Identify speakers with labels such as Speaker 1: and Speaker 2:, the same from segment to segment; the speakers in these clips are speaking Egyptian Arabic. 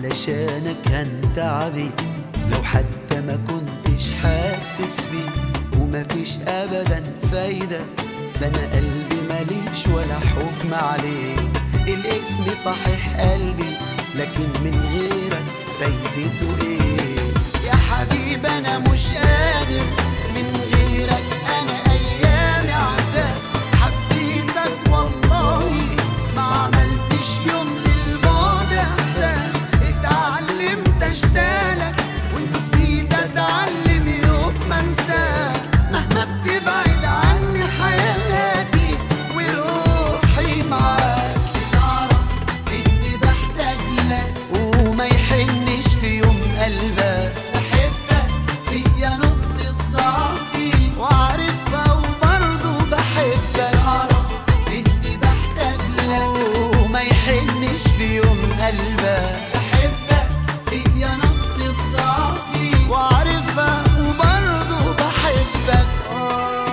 Speaker 1: علشانك كان تعبي لو حتى ما كنتش حاسس بيه ومفيش ابدا فايدة ده انا قلبي ماليش ولا حكم عليه الاسم صحيح قلبي لكن من غيرك فايدته ايه يا حبيبي انا مش قادر من غيرك انا ايامي عذاب حبيتك والله ما عملتش يوم للبعد احسان اتعلمت اشتاقلك ونسيت اتعلم يوم ما انساك مهما بتبعد عني حياتي وروحي معاك تعرف اني بحتاج لك وما يحنش في يوم قلبك بحبك هي نقطة ضعفي وعارفها وبرضه بحبك اعرف اني بحتاج لك وما يحنش في يوم قلبك بحبك هي نقطة ضعفي وعارفها وبرضه بحبك آه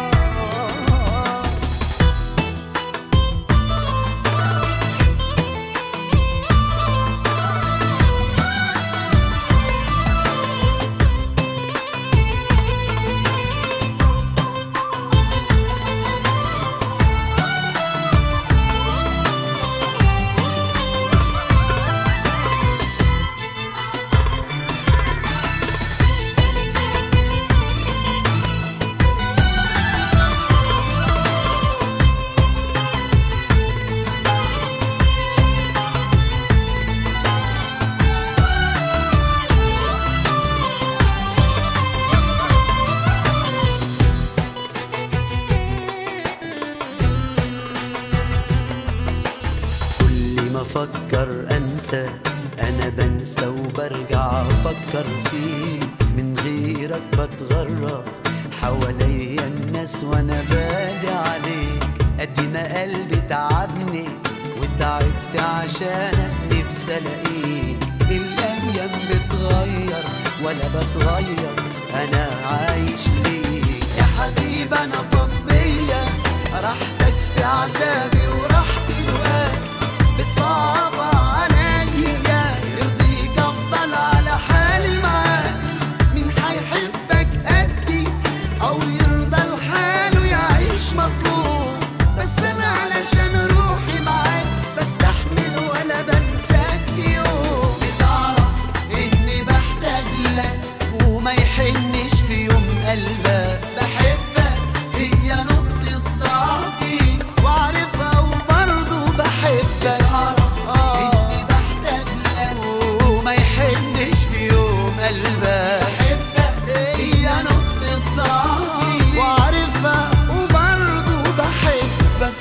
Speaker 1: كل ما افكر انسى انا بنسى وبرجع افكر فيك من غيرك بتغرب حواليا الناس وانا بادي عليك قد ما قلبي تعبني وتعبت عشانك نفسي الاقيك الايام بتغير ولا بتغير انا عايش ليك يا حبيبي انا فاض بيا راحتك في عذابي وراحتي الوقت بتصعب عليا يرضيك افضل على حالي معاك مين حيحبك قدي او يرضى لحاله يعيش مظلوم بس انا علشان روحي معاك بستحمل ولا بنساك في يوم بتعرف اني بحتاج لك وما يحنش في يوم قلبك بحبك هي نقطة ضعفي وعارفها وبرضه بحبك اني بحتاج لك وما يحنش في يوم قلبك بحبك هي نقطة ضعفي وعارفها وبرضه بحبك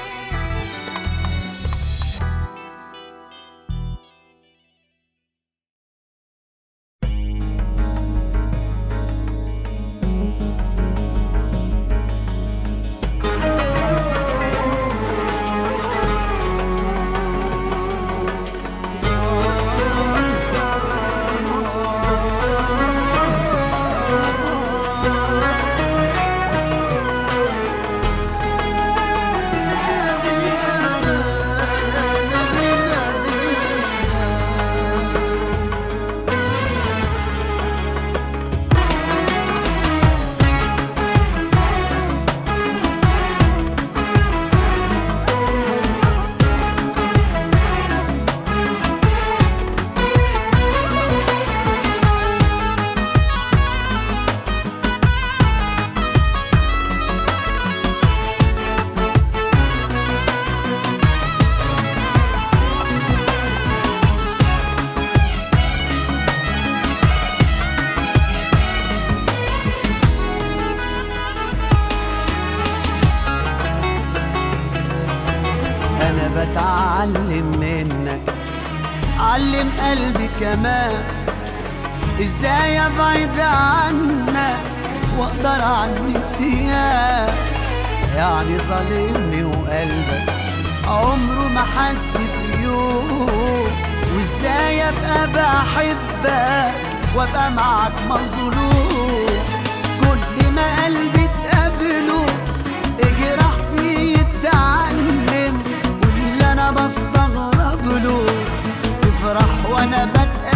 Speaker 1: انا بتعلم منك علم قلبي كمان ازاي ابعد عنك واقدر عن نسيان يعني ظالمني وقلبك عمره ما حس في يوم وازاي ابقى بحبك وابقى معك مظلوم كل ما قلبي تقابله اجرح فيه يتعلم واللي انا بستغرب له تفرح وانا بتألم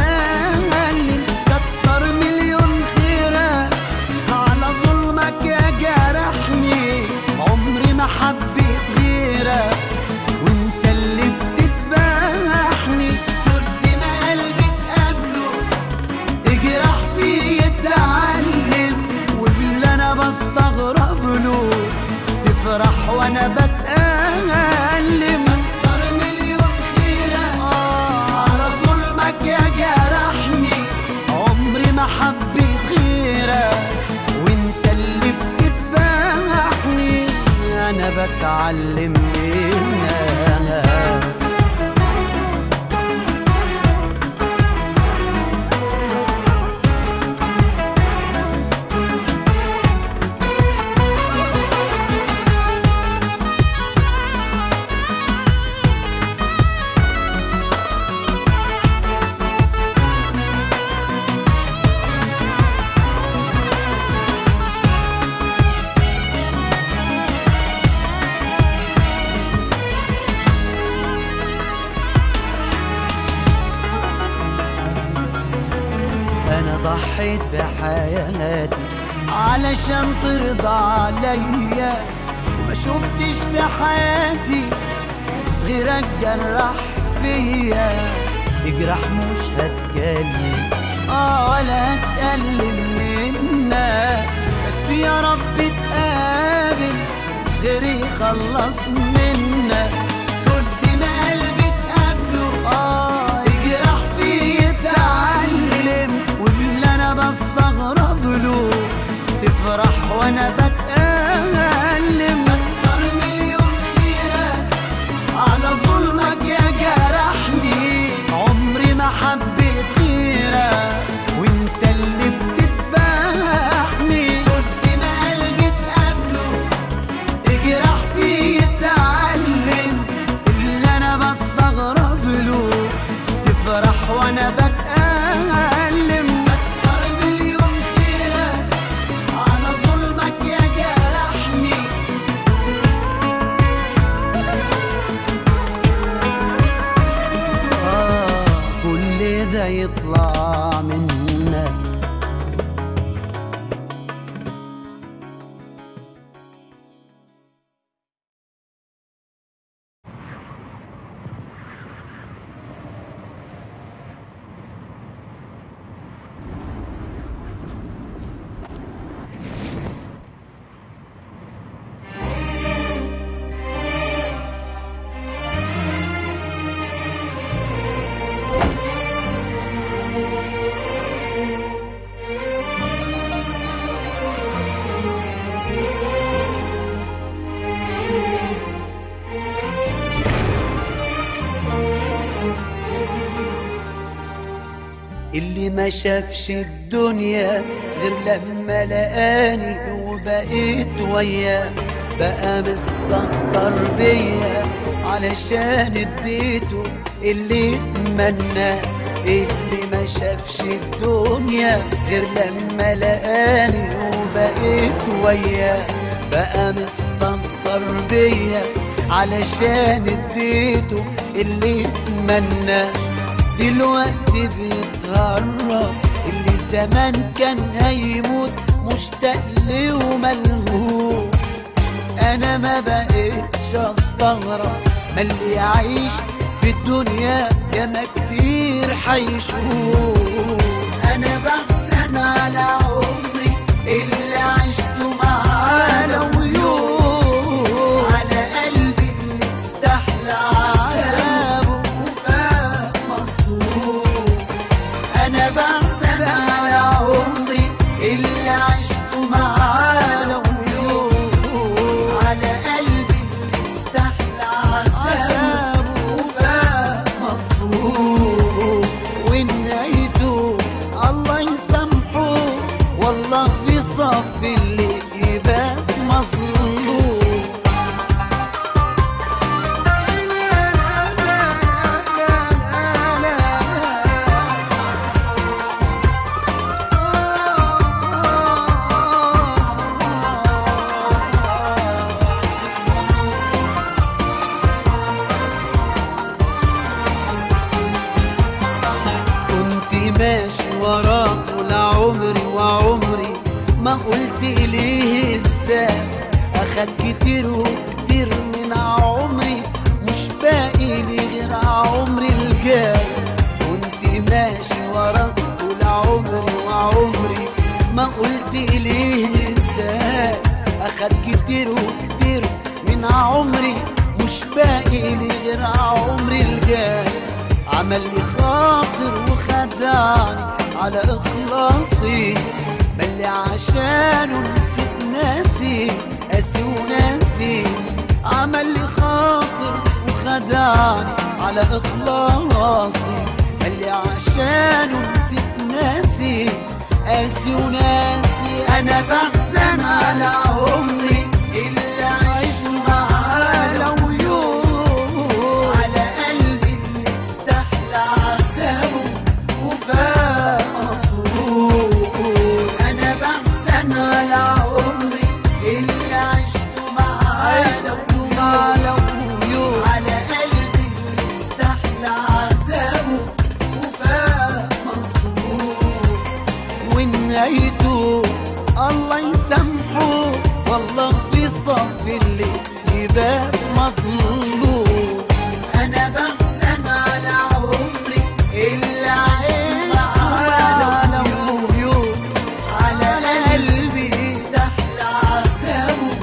Speaker 1: تفرح وانا بتألم اكتر مليون خيرة على ظلمك يا جرحني عمري ما حبيت غيرك وانت اللي بتذبحني انا بتعلم منك انا ضحيت بحياتي علشان ترضى عليا وما شفتش في حياتي غيرك جرح فيا اجرح مش هتكلم اه ولا هتقلل منك بس يا رب تقابل غيري يخلص منك كل ما قلبي تقابله اه يجرح فيه يتعلم واللي انا بستغرب له تفرح وانا بتألم اكتر مليون خيرة على ظلمك يا جرحني عمري ما حبيت غيرك وانت اللي بتذبحني كل ما قلبي تقابله اجرح فيه يتعلم اللي انا بستغرب له تفرح وانا بتألم اكتر مليون خيرة على ظلمك يا جرحني آه كل ده يطلع منك اللي ما شافش الدنيا غير لما لقاني وبقيت وياه بقى مستهتر بيا علشان اديته اللي اتمنى اللي ما شافش الدنيا غير لما لقاني وبقيت وياه بقى مستهتر بيا علشان اديته اللي اتمنى دلوقتي بيتهرب اللي زمان كان هيموت مشتاق ليه وملهوف انا ما بقتش استغرب ما اللي يعيش في الدنيا ياما كتير حيشوف انا بحزن على عمري اللي عشته معاه لو يوم على قلبي اللي استحلى عذابه وفاق مصدوم انا بحزن على عمري اللي عشته معاه لو يوم على قلبي اللي استحلى عذابه وفاق مصدوم ونهايته الله يسامحه والله في صف اللي يبقى مظلوم كنت ماشي وراه طول عمري وعمري ما قلت ليه ازاي اخد كتير وكتير من عمري مش باقي لي غير عمري الجاي كنت ماشي وراه طول عمري وعمري ما قلت ليه ازاي اخد كتير وكتير عمري مش باقي لي غير عمري الجاي عمل لي خاطر وخدعني على اخلاصي ملي عشانه نسيت ناسي قاسي وناسي عمل لي خاطر وخدعني على اخلاصي ملي عشانه نسيت ناسي قاسي وناسي انا بحزن على عمري اللي عشت معاه لو يوم على قلبي اللي استحلى عذابه وفاق مصروف انا بحزن على عمري اللي عشته معاه لو يوم على قلبي اللي استحلى عذابه وفاق مصروف ونهايته الله يسامحه والله في صف اللي يبات مظلوم انا بحزن على عمري اللي عشت معاه لو يوم على قلبي استحلى عذابه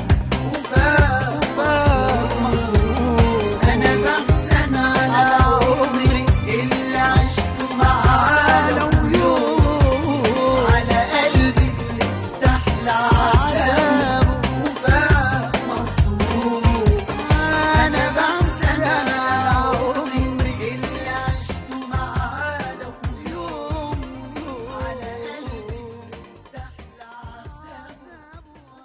Speaker 1: وفاق مظلوم انا بحزن على عمري اللي عشت معاه لو يوم على قلبي اللي استحلى عذابه وفاق مصدوم انا بحزن على عمري اللي عشت معاه لو يوم على قلبي اللي استحلى عذابه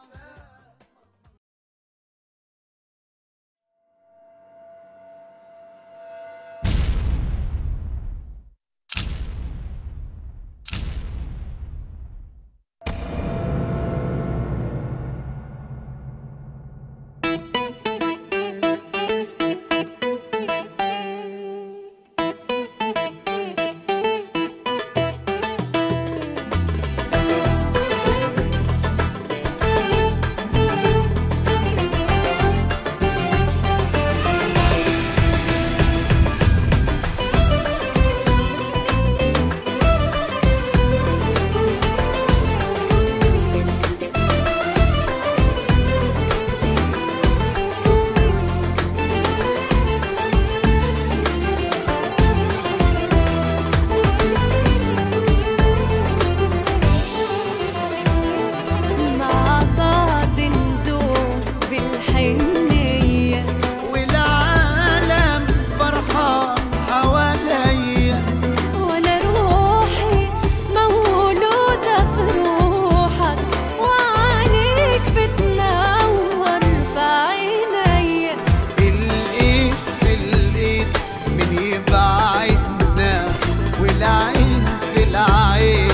Speaker 2: مع بعض ندوم بالحنية
Speaker 1: والعالم فرحان حواليا
Speaker 2: وأنا روحي مولودة في روحك وعينيك بتنور في عينيا
Speaker 1: الايد في الايد من يبعدنا والعين في العين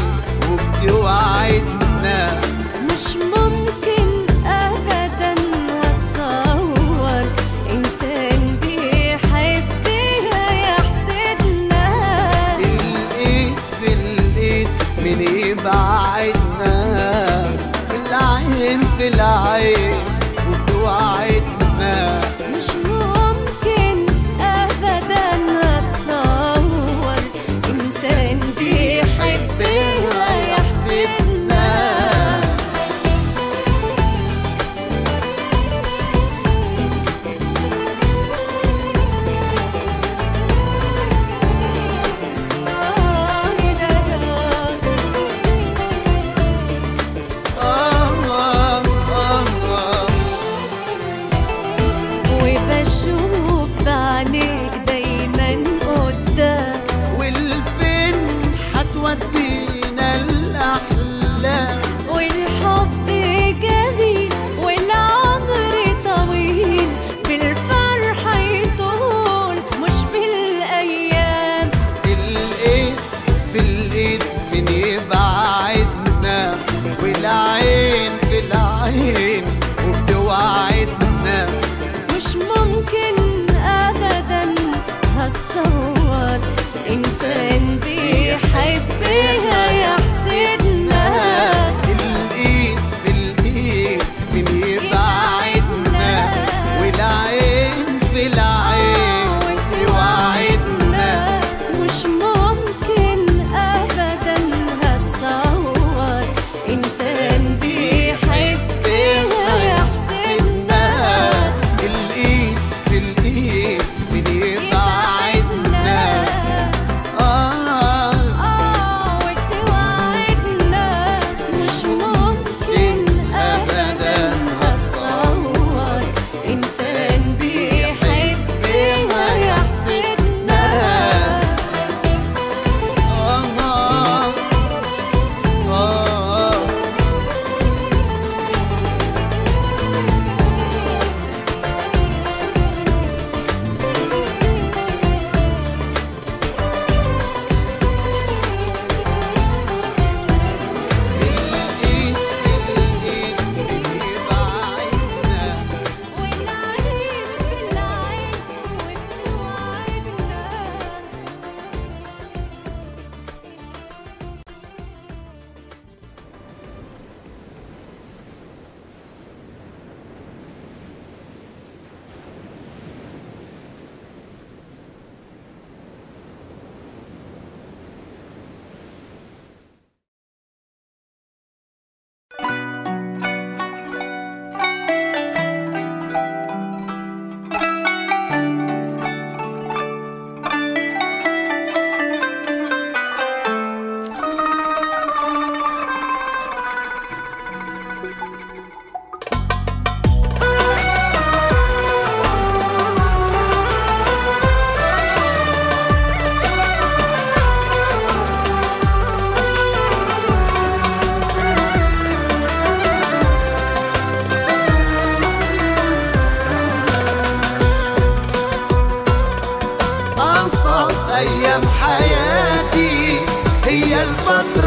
Speaker 1: وبتوعدنا
Speaker 2: مش ممكن أبدا أتصور إنسان بيحبها يحسدنا
Speaker 1: الايد في الايد من يبعدنا العين في العين وبتوعدنا
Speaker 2: مش ممكن ابدا اتصور انسان بيحبها يحسدنا
Speaker 1: آه آه آه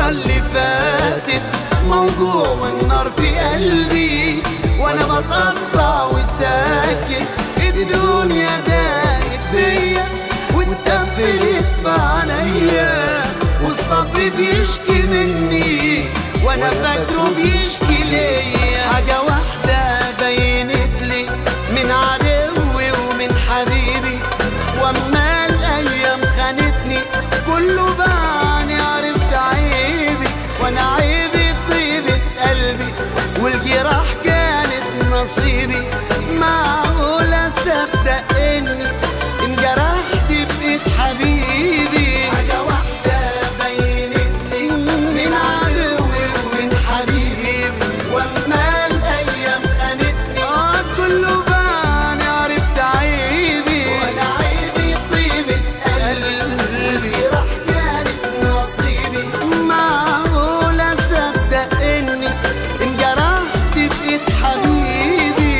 Speaker 1: المرة اللي فاتت موجوع والنار في قلبي وانا بتقطع وساكت الدنيا داقت بيا واتقفلت بعينيا والصبر بيشكي مني وانا فاكره بيشكي ليا حاجة واحدة بينت لي من عدوي ومن حبيبي واما الايام خانتني كله بعني عرفت عيبي وانا عيبي طيبة قلبي والجراح كانت نصيبي معقول اصدق اني انجرحت بايد حبيبي حاجة واحدة بينت لي من عدوي ومن حبيبي واما الايام خانتني اه كله بعني عرفت عيبي وانا عيبي طيبة قلبي راح كانت نصيبي معقول اصدق اني انجرحت بايد حبيبي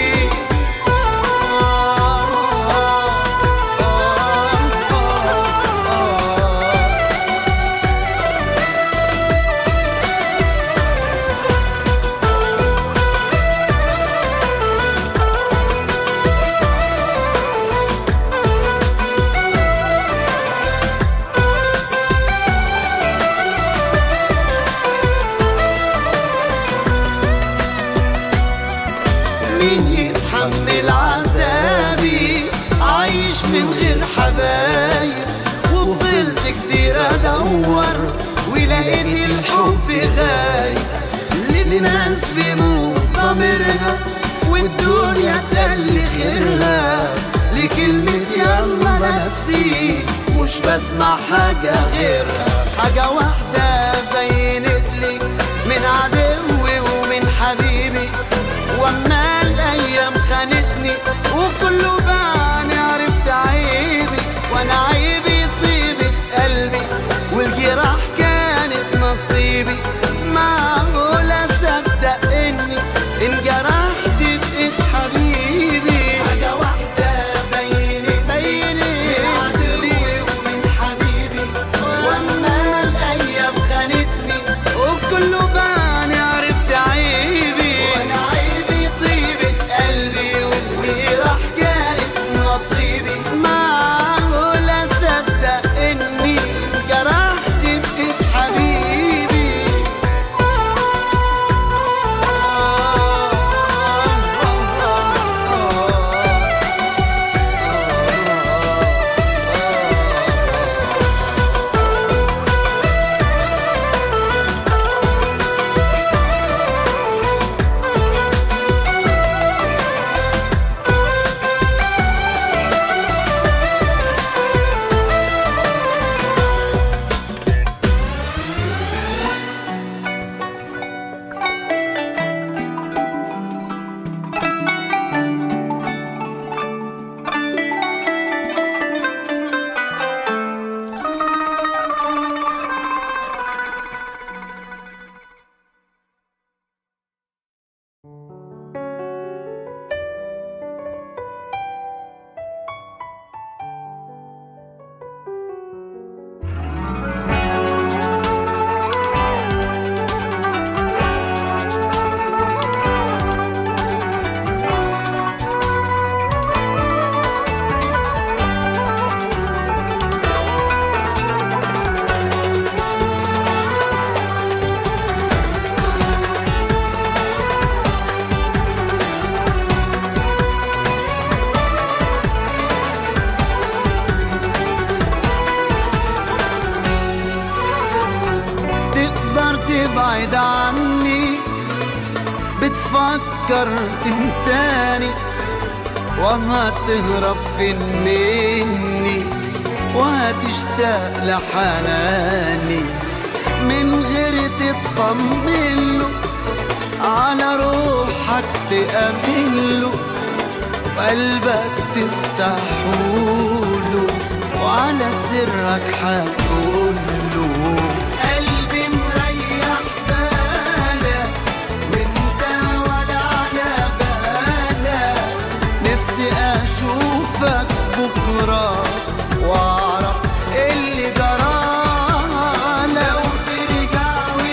Speaker 1: مين يتحمل عذابي عايش من غير حبايب وفضلت كتير ادور ولقيت الحب غايب للناس بيموت ضميرها والدنيا تقل خيرها لكلمة يلا نفسي مش بسمع حاجة غيرها حاجة واحدة بينت لي من عدوي ومن حبيبي واما الايام خانتني وكله بعني عرفت عيبي وانا عيبي طيبة قلبي والجراح كانت نصيبي معقول اصدق اني انجرحت بايد حبيبي حاجة واحدة بينت بينت من عدوي ومن حبيبي واما الايام خانتني وكله بعني عرفت عيبي وانا عيبي طيبة قلبي والجراح كانت نصيبي معقول اصدق اني جرحت بايد حبيبي تقدر تبعد عني بتفكر تنساني وهتهرب فين مني وهتشتاق لحناني من غير تطمن له على روحك تأمن له وقلبك تفتحوله وعلى سرك هتقوله قلبي مريح بالك وانت ولا على بالك نفسي اشوفك بكره واعرف اللي جرى لو ترجع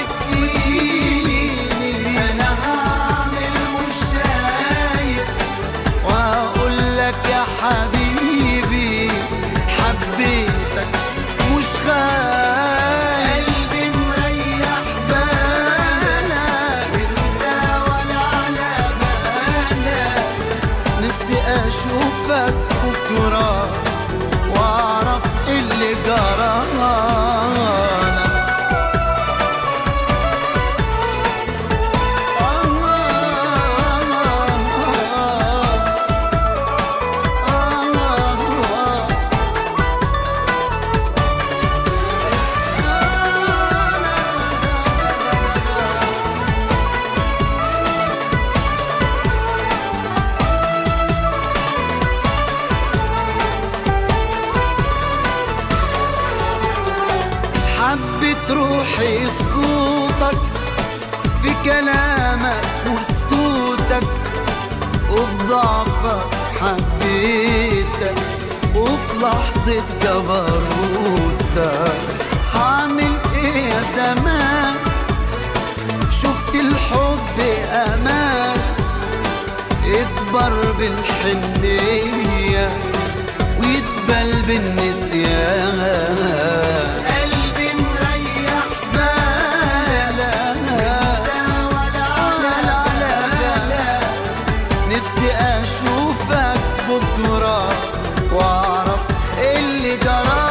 Speaker 1: كلامك وسكوتك وفي ضعفك حبيتك وفي لحظة جبروتك هعمل ايه يا زمان شفت الحب امان اكبر بالحنية ويتبل بالنسيان قلبي مريح بالك ولا على بالك نفسي اشوفك بكره واعرف اللي جرى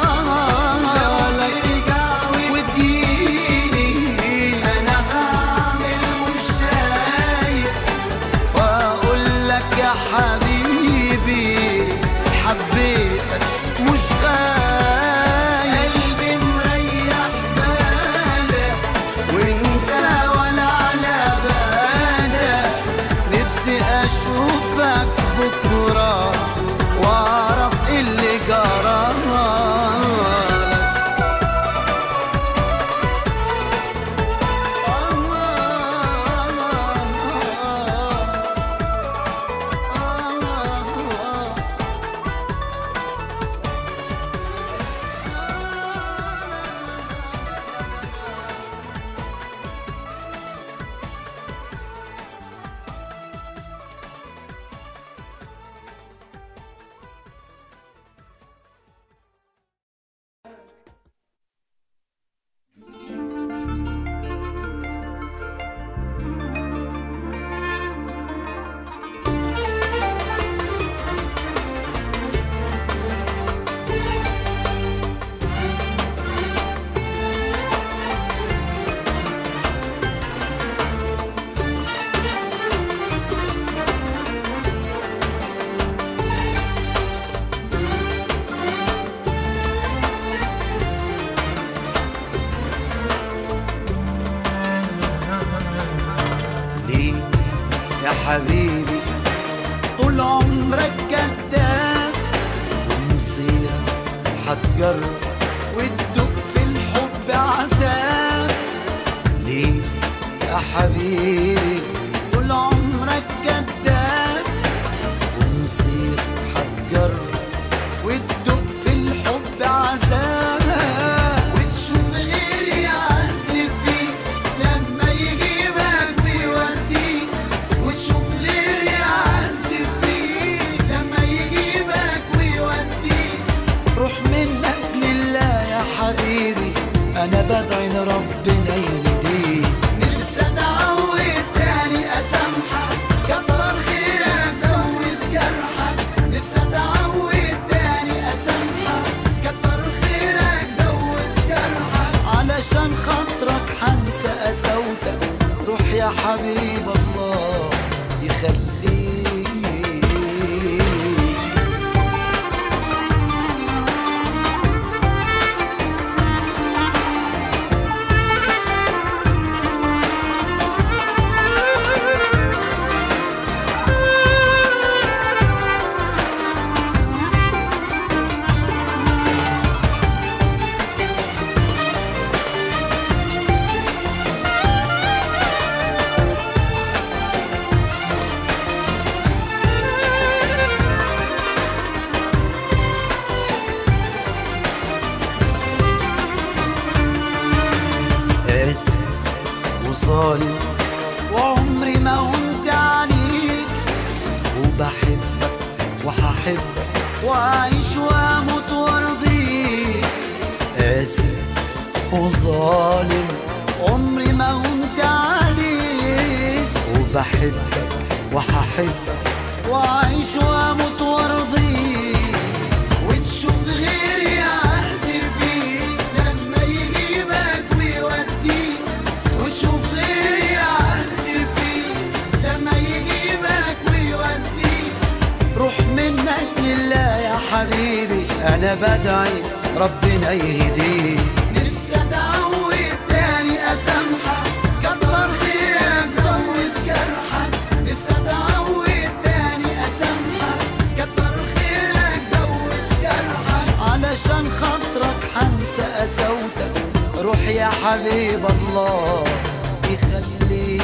Speaker 1: وتجيني انا هعمل مش شايف واقول لك يا حبيبي حبيتك مش خايف قلبي مريح بالك وانت ولا على بالك نفسي اشوفك بكره واعرف اللي جرى ليه يا حبيبي طول عمرك كذاب ومصير هتجرب وتدق في الحب عذاب ليه يا حبيبي طول عمرك كذاب ومصير هتجرب وتدق في الحب عذاب وتشوف غيري يعذب فيك لما يجيبك ويوديك وتشوف غيري يعذب فيك لما يجيبك ويوديك روح منك لله يا حبيبي انا بدعي لربنا يهديك نفسي اتعود تاني اسامحك كتر خيرك زود جرحك نفسي اتعود تاني اسامحك كتر خيرك زود جرحك علشان خاطرك حنسى قساوتك روح يا حبيب الله يخليك قاسي وظالم وعمري ما هنت عليك وبحبك وهحبك وأعيش وأموت وأرضيك قاسي وظالم عمري ما هنت عليك وبحبك وهحبك وأعيش وأموت وأرضيك وتشوف غيري يعذب فيك لما يجيبك ويوديك وتشوف غيري يعذب فيك لما يجيبك ويوديك روح منك لله يا حبيبي انا بدعي ربنا يهديك نفسي اتعود تاني اسامحك كتر خيرك زود جرحك نفسي اتعود تاني اسامحك كتر خيرك زود جرحك علشان خاطرك حنسى قساوتك روح يا حبيب الله يخليك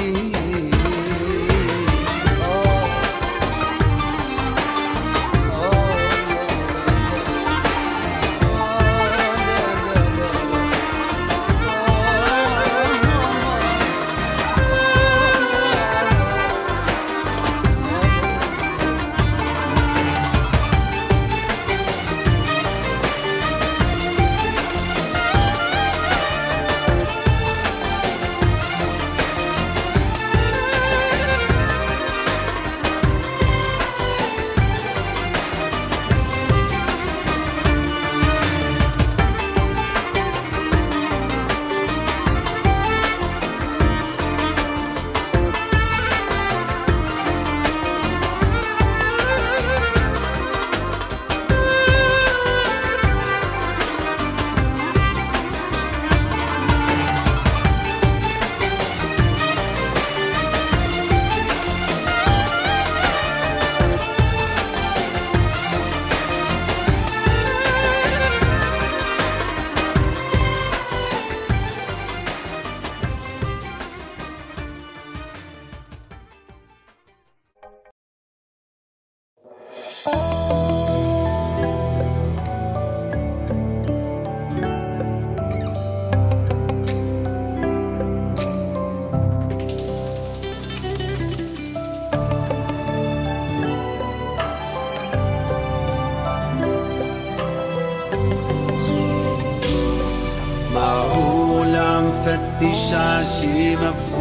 Speaker 1: معقول عم فتش عشي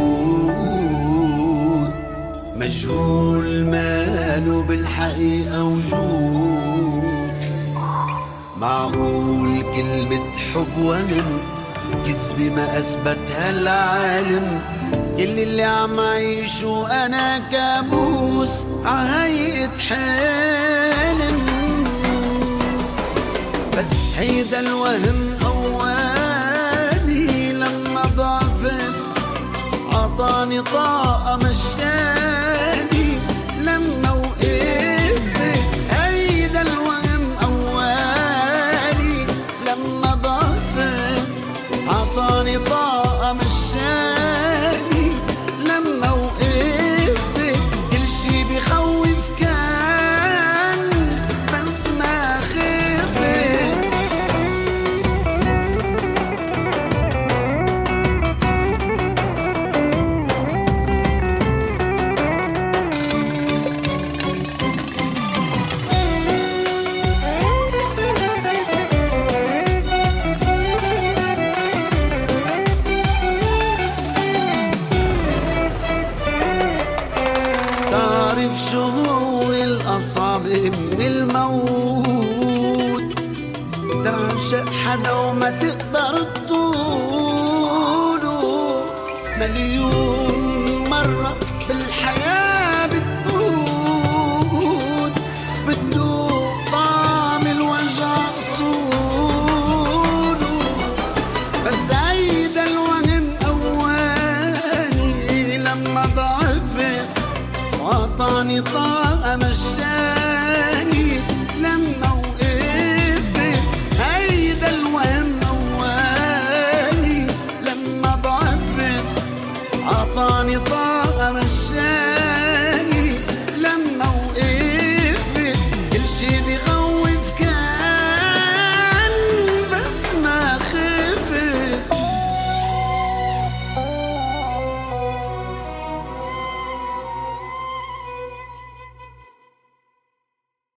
Speaker 1: مفقود مجهول ماله بالحقيقة وجود معقول كلمة حب وهم كذبة ما أثبتها العالم كل اللي عم عيشه أنا كابوس عهيئة حلم بس هيدا الوهم أولي لما ضعفت عطاني طاقة مشاني لما وقفت هيدا الوهم أولي لما ضعفت عطاني طاقة مشاني لما وقفت كل شي بخوف كان بس ما خفت تعرف شو هو الأصعب من الموت تعشق حدا وما تقدر تطوله مليون مرة بالحياة بتموت بتدوق طعم الوجع أصوله بس هيدا الوهم أولي لما ضعفت وعطاني طاقة مشاني